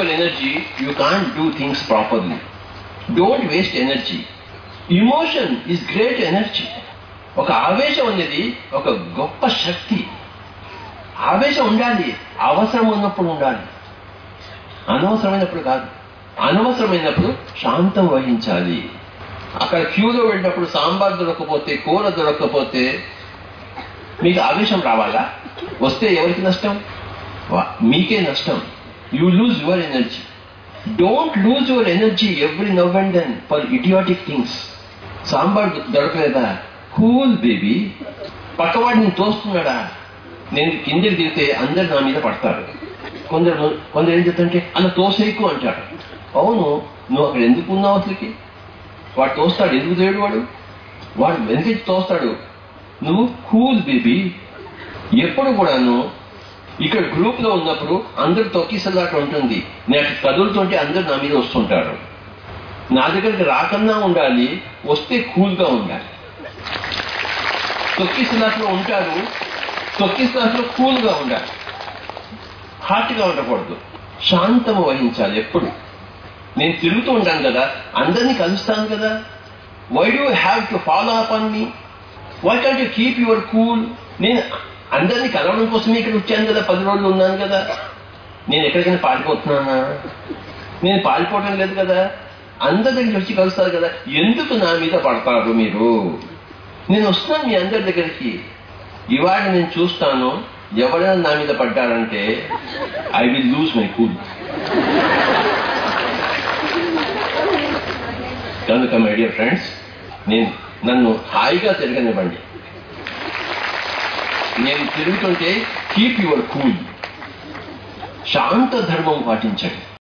your energy, you can't do things properly. Don't waste energy. Emotion is great energy. ఒక ఆవేశం అనేది ఒక గొప్ప శక్తి ఆవేశం ఉండాలి అవసరం ఉన్నప్పుడు ఉండాలి అనవసరమైనప్పుడు కాదు అనవసరమైనప్పుడు శాంతం వహించాలి అక్కడ క్యూలో వెళ్ళినప్పుడు సాంబార్ దొరకకపోతే కూర దొరకకపోతే మీకు ఆవేశం రావాలా వస్తే ఎవరికి నష్టం వా- మీకే నష్టం you lose your energy don't lose your energy every now and then for idiotic things sambar దొరకలేదా కూల్ బేబీ పక్కవాడిని తోస్తున్నాడా నేను కిందకి దిగితే అందరు నా మీద పడతారు కొందరు కొందరు ఏం చెప్తారంటే అలా తోసేయకు అంటాడు అవును నువ్వు అక్కడ ఎందుకు ఉన్నావు అసలుకి వాడు తోస్తాడు ఎందుకు చేయడు వాడు వాడు వెనక తోస్తాడు నువ్వు కూల్ బేబీ ఎప్పుడు కూడాను ఇక్కడ గ్రూప్ లో ఉన్నప్పుడు అందరు తొక్కిసలాట ఉంటుంది నేను కదులుతుంటే అందరు నా మీద వస్తుంటారు నా దగ్గరికి రాకన్నా ఉండాలి వస్తే కూల్ గా ఉండాలి తొక్కిసలాట్లో ఉంటారు తొక్కిసలాట్లో కూల్ గా ఉండాలి హాట్ గా ఉండకూడదు శాంతము వహించాలి ఎప్పుడు నేను తిరుగుతూ ఉంటాను కదా అందరినీ కలుస్తాను కదా why do have to follow up on me why can't you keep your cool నేను అందరినీ కలవడం కోసమే ఇక్కడ వచ్చాను కదా పది రోజులు ఉన్నాను కదా నేను ఎక్కడికైనా పారిపోతున్నానా నేను పారిపోవడం లేదు కదా అందరి దగ్గరికి వచ్చి కలుస్తారు కదా ఎందుకు నా మీద పడతారు మీరు నేను వస్తున్నాను మీ అందరి దగ్గరికి ఇవాళ నేను చూస్తాను ఎవరైనా నా మీద పడ్డారంటే I will lose my cool కనుక మై డియర్ ఫ్రెండ్స్ నేను నన్ను హాయిగా తిరగనివ్వండి నేను తిరుగుతుంటే కీప్ యువర్ కూల్ శాంత ధర్మం పాటించండి